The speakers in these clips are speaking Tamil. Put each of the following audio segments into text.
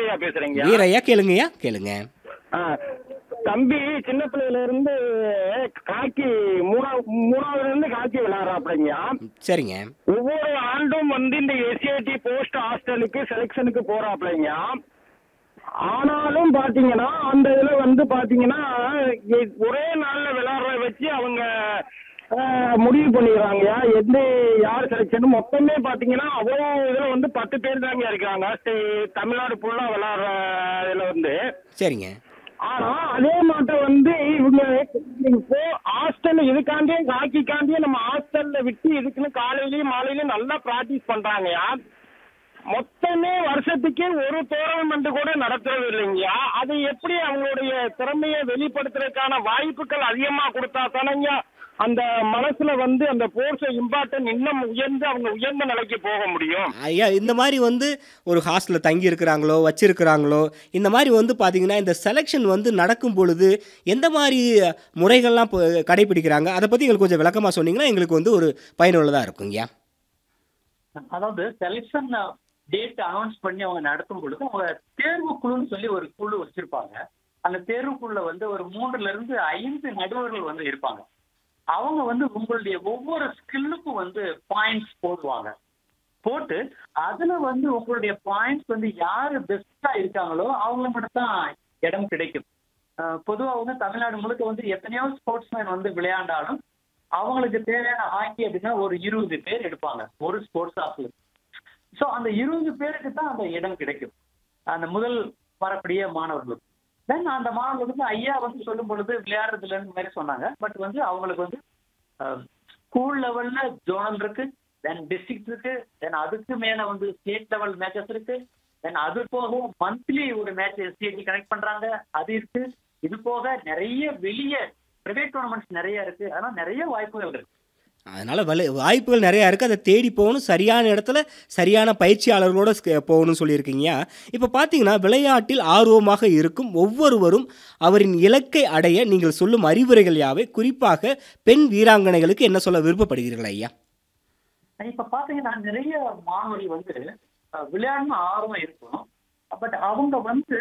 வீரையா பேசுறேங்க வீரையா கேளுங்கய்யா கேளுங்க ஆ, தம்பி சின்ன பிள்ளையில இருந்து காக்கி மூணாவது மூணாவதுல இருந்து காக்கி விளையாடுறாப்லங்க சரிங்க ஒவ்வொரு ஆண்டும் வந்து இந்த எஸ்ஏடி போஸ்ட் ஹாஸ்டலுக்கு செலெக்ஷனுக்கு போறாப்லங்க ஆனாலும் பாத்தீங்கன்னா அந்த இதுல வந்து பாத்தீங்கன்னா எ- ஒரே நாள்ல விளையாடுற வச்சு அவங்க ஆஹ், முடிவு பண்ணிடுறாங்க எந்த யார் செலெக்ஷன் மொத்தமே பாத்தீங்கன்னா அவ்வளோ இதுல வந்து பத்து பேர் தாங்க இருக்காங்க ஸ்டே- தமிழ்நாடு ஃபுல்லா விளையாடுற இதுல வந்து சரிங்க ஆனா அதே மாட்ட வந்து இவங்க இப்போ ஹாஸ்டல் இதுக்காண்டியே ஹாக்கிக்காண்டியே நம்ம ஹாஸ்டல்ல விட்டு இதுக்குன்னு காலையிலயும் மாலையிலயும் நல்லா பிராக்டிஸ் பண்றாங்கயா மொத்தமே வருஷத்துக்கே ஒரு டோர்னமெண்ட் கூட நடத்துறது இல்லைங்கய்யா அது எப்படி அவங்களுடைய திறமையை வெளிப்படுத்துறதுக்கான வாய்ப்புகள் அதிகமா கொடுத்தா தானங்க அந்த மனசுல வந்து அந்த போர்ஸ் இம்பார்ட்டன்ட் இன்னும் உயர்ந்து அவங்க உயர்ந்த நிலைக்கு போக முடியும் ஐயா இந்த மாதிரி வந்து ஒரு ஹாஸ்டலில் தங்கி இருக்கிறாங்களோ வச்சிருக்கிறாங்களோ இந்த மாதிரி வந்து பார்த்தீங்கன்னா இந்த செலெக்ஷன் வந்து நடக்கும் பொழுது எந்த மாதிரி முறைகள்லாம் இப்போ கடைபிடிக்கிறாங்க அதை பற்றி எங்களுக்கு கொஞ்சம் விளக்கமாக சொன்னீங்கன்னா எங்களுக்கு வந்து ஒரு பயனுள்ளதாக இருக்குங்கய்யா அதாவது செலெக்ஷன் டேட் அனௌன்ஸ் பண்ணி அவங்க நடத்தும் பொழுது அவங்க தேர்வு குழுன்னு சொல்லி ஒரு குழு வச்சிருப்பாங்க அந்த தேர்வுக்குள்ள வந்து ஒரு மூன்றுல இருந்து ஐந்து நடுவர்கள் வந்து இருப்பாங்க அவங்க வந்து உங்களுடைய ஒவ்வொரு ஸ்கில்லுக்கும் வந்து பாயிண்ட்ஸ் போடுவாங்க போட்டு அதுல வந்து உங்களுடைய பாயிண்ட்ஸ் வந்து யாரு பெஸ்டா இருக்காங்களோ அவங்கள மட்டும் தான் இடம் கிடைக்கும் அஹ் பொதுவா வந்து தமிழ்நாடு முழுக்க வந்து எத்தனையோ ஸ்போர்ட்ஸ்மேன் வந்து விளையாண்டாலும் அவங்களுக்கு தேவையான ஹாக்கி அப்படின்னா ஒரு இருபது பேர் எடுப்பாங்க ஒரு ஸ்போர்ட்ஸ் ஆஃப்ல ஸோ அந்த இருபது பேருக்கு தான் அந்த இடம் கிடைக்கும் அந்த முதல் வரக்கூடிய மாணவர்களுக்கு தென் அந்த மாணவர்களுக்கு வந்து ஐயா வந்து சொல்லும் பொழுது விளையாடுறதுல இருந்து மாதிரி சொன்னாங்க பட் வந்து அவங்களுக்கு வந்து ஸ்கூல் லெவல்ல ஜோனல் இருக்கு தென் டிஸ்ட்ரிக்ட் இருக்கு தென் அதுக்கு மேல வந்து ஸ்டேட் லெவல் மேட்சஸ் இருக்கு தென் அது போக மந்த்லி ஒரு மேட்ச் எஸ்டிஐடி கனெக்ட் பண்றாங்க அது இருக்கு இது போக நிறைய வெளிய பிரைவேட் டோர்னமெண்ட்ஸ் நிறைய இருக்கு அதனால நிறைய வாய்ப்புகள் இருக்கு அதனால் வலு வாய்ப்புகள் நிறையா இருக்குது அதை தேடி போகணும் சரியான இடத்துல சரியான பயிற்சியாளர்களோட ஸ்க- போகணும்னு சொல்லியிருக்கீங்க இப்போ பார்த்தீங்கன்னா விளையாட்டில் ஆர்வமாக இருக்கும் ஒவ்வொருவரும் அவரின் இலக்கை அடைய நீங்கள் சொல்லும் அறிவுரைகள் யாவை குறிப்பாக பெண் வீராங்கனைகளுக்கு என்ன சொல்ல விருப்பப்படுகிறீர்கள் ஐயா இப்ப பாத்தீங்கன்னா நிறைய மாணவர்கள் வந்து அஹ், விளையாடணும் ஆர்வம் இருக்கும் பட் அவங்க வந்து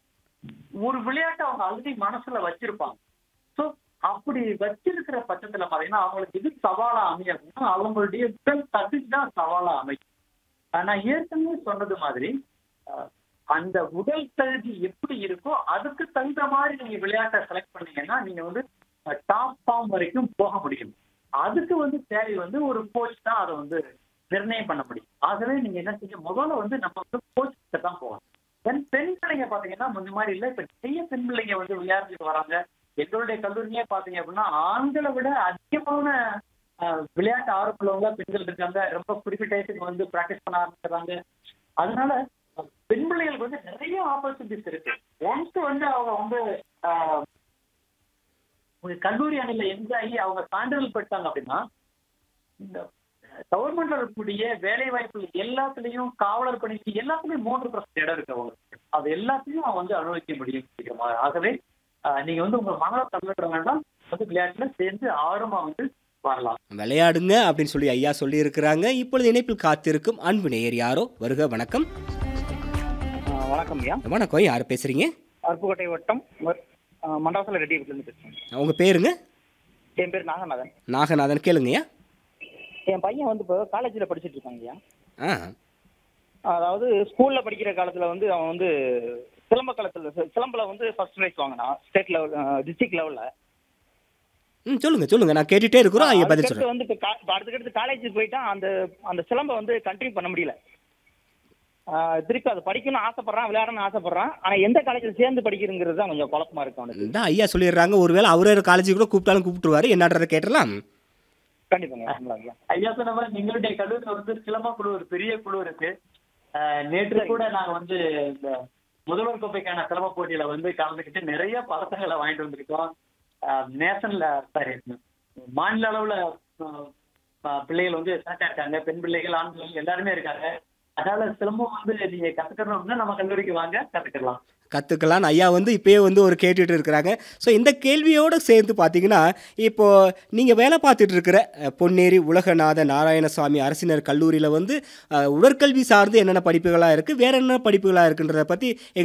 ஒரு விளையாட்டை அவங்க ஆல்ரெடி மனசுல வச்சிருப்பாங்க சோ அப்படி வச்சிருக்கிற பட்சத்துல பாத்தீங்கன்னா அவங்களுக்கு இது சவாலா அமையும் அப்படின்னா அவங்களுடைய உடல் தகுதி தான் சவாலா அமையும் அஹ், நான் ஏற்கனவே சொன்னது மாதிரி அஹ், அந்த உடல் தகுதி எப்படி இருக்கோ அதுக்கு தகுந்த மாதிரி நீங்க விளையாட்டை செலக்ட் பண்ணீங்கன்னா நீங்க வந்து டாப் ஃபார்ம் வரைக்கும் போக முடியும் அதுக்கு வந்து தேவை வந்து ஒரு கோச் தான் அதை வந்து நிர்ணயம் பண்ண முடியும் ஆகவே நீங்க என்ன செய்ய முதல்ல வந்து நம்ம வந்து கோச் கிட்ட தான் போகணும் தென் பெண் பிள்ளைங்க பாத்தீங்கன்னா முன்ன மாதிரி இல்ல இப்ப நிறைய பெண் பிள்ளைங்க வந்து விளையாண்டுட்டு வராங்க எங்களுடைய கல்லூரியே பாத்தீங்க அப்படின்னா ஆண்களை விட அதிகமான ஆஹ், விளையாட்டு ஆர்வமுள்ளவங்க பெண்கள் இருக்காங்க ரொம்ப குறிப்பிட்ட வயசுக்கு வந்து பிராக்டிஸ் பண்ண ஆரம்பிக்கிறாங்க அதனால அஹ், பெண் பிள்ளைகளுக்கு வந்து நிறைய ஆப்பர்ச்சுனிட்டிஸ் இருக்கு ஒன்ஸ் வந்து அவங்க வந்து ஆஹ், ஒரு கல்லூரி அணில என்ஜாயி அவங்க சான்றிதழ் பெற்றாங்க அப்படின்னா இந்த கவர்மெண்ட்ல இருக்கக்கூடிய வேலை வாய்ப்பு எல்லாத்துலயும் காவலர் பணிக்கு எல்லாத்துலயும் மூன்று பர்சன்ட் இடம் இருக்கு அவங்களுக்கு அது எல்லாத்தையும் அவங்க வந்து அனுபவிக்க முடியும் சீக்கிரமா ஆகவே ஆஹ், நீங்க வந்து உங்க மனதை தள்ளிட வேண்டாம் வந்து விளையாட்டுல சேர்ந்து ஆர்வமா வந்து வரலாம் விளையாடுங்க அப்படின்னு சொல்லி ஐயா சொல்லியிருக்கிறாங்க இப்பொழுது இணைப்பில் காத்திருக்கும் அன்பு நேயர் யாரோ வருக வணக்கம் வணக்கம் ஐயா வணக்கம் யார் பேசுகிறீங்க அருப்புக்கோட்டை வட்டம் மண்டாசல ரெட்டி வீட்டிலேருந்து பேசுகிறேன் உங்கள் பேருங்க என் பேர் நாகநாதன் நாகநாதன் கேளுங்கய்யா என் பையன் வந்து இப்போ காலேஜில் படிச்சுட்டு இருக்காங்க ஐயா ஆ அதாவது ஸ்கூலில் படிக்கிற காலத்தில் வந்து அவன் வந்து சிலம்ப காலத்தில் சிலம்பில் வந்து ஃபர்ஸ்ட் ப்ரைஸ் வாங்கினான் ஸ்டேட் லெவல் டிஸ்ட்ரிக்ட் லெவலில் ம் சொல்லுங்கள் சொல்லுங்கள் நான் கேட்டுகிட்டே இருக்கிறோம் ஐயா பதில் சொல்கிறேன் வந்து இப்போ கா- இப்போ அடுத்தடுத்து காலேஜுக்கு போயிட்டான் அந்த அந்த சிலம்பை வந்து கண்டினியூ பண்ண முடியல ஆஹ் திருப்பி அதை படிக்கணும்னு ஆசைப்படுறான் விளையாடணும்னு ஆசைப்படுறான் ஆனால் எந்த காலேஜில் சேர்ந்து படிக்கிறங்கிறது தான் கொஞ்சம் குழப்பமா இருக்கு அவனுக்கு இந்த ஐயா சொல்லிடுறாங்க ஒருவேளை அவரே காலேஜுக்கு கூட கூப்பிட்டாலும் கூப்பிட்டுருவாரு என்னன்றதை கேட்டுடலாம் கண்டிப்பாங்க ஆமாம் ஐயா ஐயா சொன்ன மாதிரி எங்களுடைய கல்லூரியில் வந்து சிலம்ப குழு ஒரு பெரிய குழு இருக்கு ஆஹ் நேற்று கூட நாங்க வந்து இந்த முதல்வர் கோப்பைக்கான சிலம்ப போட்டியில வந்து கலந்துக்கிட்டு நிறைய பதக்கங்களை வாங்கிட்டு வந்திருக்கோம் நேஷனல்ல சாரி மாநில அளவுல ஆஹ் ஆஹ் பிள்ளைகள் வந்து செலக்ட் இருக்காங்க பெண் பிள்ளைகள் ஆண் பிள்ளைகள் எல்லாருமே இருக்காங்க அதனால சிலம்பம் வந்து நீங்க கத்துக்கணும்னா நம்ம கல்லூரிக்கு வாங்க கத்துக்கலாம் கற்றுக்கலாம் ஐயா வந்து இப்போயே வந்து ஒரு கேட்டுட்டு இருக்கிறாங்க ஸோ இந்த கேள்வியோடு சேர்ந்து பார்த்தீங்கன்னா இப்போது நீங்கள் வேலை பார்த்துட்டு இருக்கிற அஹ், பொன்னேரி உலகநாத நாராயணசாமி அரசினர் கல்லூரியில் வந்து அஹ், உடற்கல்வி சார்ந்து என்னென்ன படிப்புகளாக இருக்குது வேற என்ன படிப்புகளாக இருக்குன்றதை பற்றி